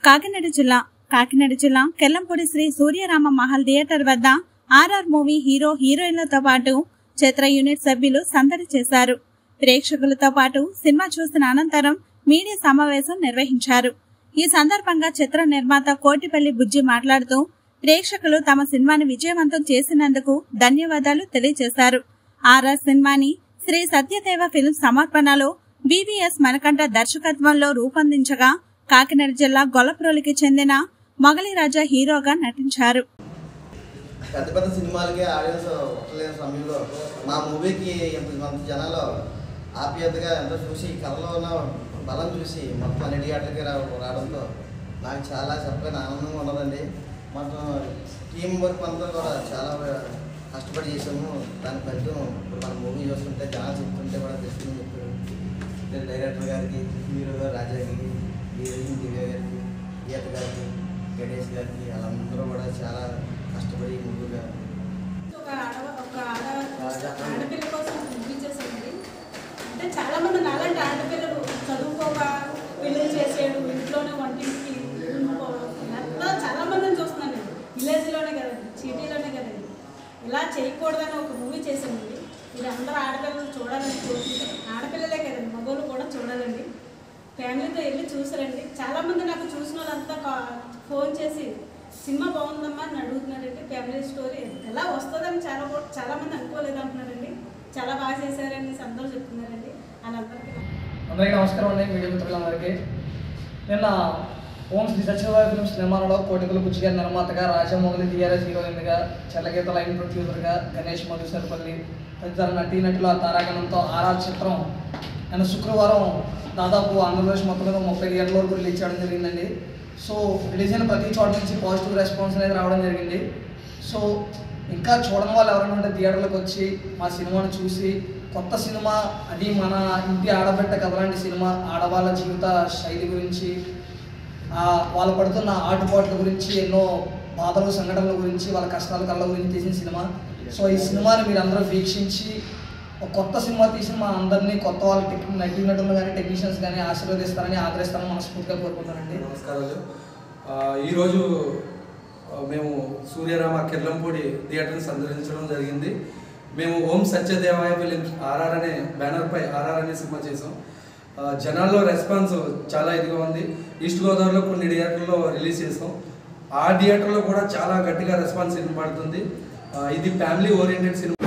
కాకినాడ జిల్లా కాకినాడ జిల్లా కెల్లంపూడి శ్రీ సూర్యరామ మహల్ థియేటర్ వద్ద ఆర్ఆర్ మూవీ హీరో హీరోయిన్లతో పాటు చిత్ర యూనిట్ సభ్యులు సందడి చేశారు ప్రేక్షకులతో పాటు సినిమా చూసిన అనంతరం మీడియా సమావేశం నిర్వహించారు ఈ సందర్భంగా చిత్ర నిర్మాత కోటిపల్లి బుజ్జి మాట్లాడుతూ ప్రేక్షకులు తమ సినిమాని విజయవంతం చేసినందుకు ధన్యవాదాలు తెలియజేశారు ఆర్ఆర్ సినిమాని శ్రీ సత్యదేవ ఫిల్మ్ సమర్పణలో బీవీఎస్ మనకంట దర్శకత్వంలో రూపొందించగా కాకినాడ జిల్లా గొల్లప్రోలికి చెందిన మొగలి రాజా హీరోగా నటించారు పెద్ద పెద్ద సినిమాలకి ఆడియన్స్ ఒక్కలేని సమయంలో మా మూవీకి ఇంతమంది జనాలు ఆప్యాయతగా ఎంతో చూసి కళలో ఉన్న బలం చూసి మొత్తం అన్ని థియేటర్కి రా రావడంతో నాకు చాలా చెప్పలేని ఆనందంగా ఉన్నదండి మొత్తం టీం వర్క్ అంతా కూడా చాలా కష్టపడి చేసాము దాని ఫలితం ఇప్పుడు మన మూవీ చూస్తుంటే జనాలు చెప్తుంటే కూడా తెలుస్తుందని చెప్పారు అంటే డైరెక్టర్ గారికి హీరో గారు రాజా గారికి హీరోయిన్ దివ్య గారికి గీత గారికి గణేష్ గారికి వాళ్ళందరూ కూడా చాలా కష్టపడి ముందుగా ఒక ఆడ ఒక ఆడ ఆడపిల్ల కోసం చూపించేసింది అంటే చాలా మంది నాలాంటి ఆడపిల్లలు చదువుకోక పెళ్లి చేసేడు ఇంట్లోనే వంటింటికి ఉండిపోవడం ఇదంతా చాలా మందిని చూస్తున్నాను నేను విలేజ్లోనే కదండి సిటీలోనే కదండి ఇలా చేయకూడదని ఒక మూవీ చేసింది ఇది అందరూ ఆడపిల్లలు చూడాలని కోరుకుంటారు ఆడపిల్లలే కదండి మగవాళ్ళు కూడా చూడాలండి ఫ్యామిలీతో వెళ్ళి చూసారండి చాలా మంది నాకు చూసిన వాళ్ళంతా కా- ఫోన్ చేసి సినిమా బాగుందమ్మా అని అడుగుతున్నారండి ఫ్యామిలీ స్టోరీ ఎలా వస్తుందని చాలా కూ- చాలా మంది అనుకోలేదు అంటున్నారండి చాలా బాగా చేశారని అందరూ చెప్తున్నారండి వాళ్ళందరికీ నా- అందరికీ నమస్కారం అండి మీడియా మిత్రులందరికీ నిన్న ఓం శ్రీ సత్యవారి ఫిల్మ్స్ నిర్మాణంలో కోటికల బుచ్చి గారి నిర్మాతగా రాజమౌళి టీఆర్ఎస్ హీరోయిన్గా చల్లగీత లైన్ ప్రొడ్యూసర్గా గణేష్ మధుసరపల్లి తదితర నటీ నటుల తారాగణంతో ఆర్ఆర్ చిత్రం నిన్న శుక్రవారం దాదాపు ఆంధ్రప్రదేశ్ మొత్తం మీద ముప్పై థియేటర్ల వరకు రిలీజ్ చేయడం జరిగిందండి సో రిలీజ్ అయిన ప్రతి చోట నుంచి పాజిటివ్ రెస్పాన్స్ అనేది రావడం జరిగింది సో ఇంకా చూడని వాళ్ళు ఎవరైనా ఉంటే థియేటర్లకు వచ్చి మా సినిమాను చూసి కొత్త సినిమా అది మన ఇంటి ఆడబిడ్డ కథ లాంటి సినిమా ఆడవాళ్ళ జీవిత శైలి గురించి ఆ, వాళ్ళు పడుతున్న ఆటుపాట్ల గురించి ఎన్నో బాధలు సంఘటనల గురించి వాళ్ళ కష్టాల కళ్ళ గురించి తీసిన సినిమా సో ఈ సినిమాని మీరు అందరూ వీక్షించి ఒక కొత్త సినిమా తీసిన మా అందరినీ కొత్త వాళ్ళ టెక్ నటీ నటులు కానీ టెక్నీషియన్స్ కానీ ఆశీర్వదిస్తారని ఆదరిస్తారని మనస్ఫూర్తిగా కోరుకుంటానండి నమస్కారాలు ఆ, ఈరోజు ఆ, మేము సూర్యరామ కిర్లంపూడి థియేటర్ని సందర్శించడం జరిగింది మేము ఓం సత్యదేవాయ ఫిలిమ్స్ ఆర్ఆర్ అనే బ్యానర్పై ఆర్ఆర్ అనే సినిమా చేసాం ఆ, జనాల్లో రెస్పాన్స్ చాలా ఇదిగా ఉంది ఈస్ట్ గోదావరిలో కొన్ని థియేటర్లో రిలీజ్ చేసాం ఆ థియేటర్లో కూడా చాలా గట్టిగా రెస్పాన్స్ వినపడుతుంది ఆ, ఇది ఫ్యామిలీ ఓరియంటెడ్ సినిమా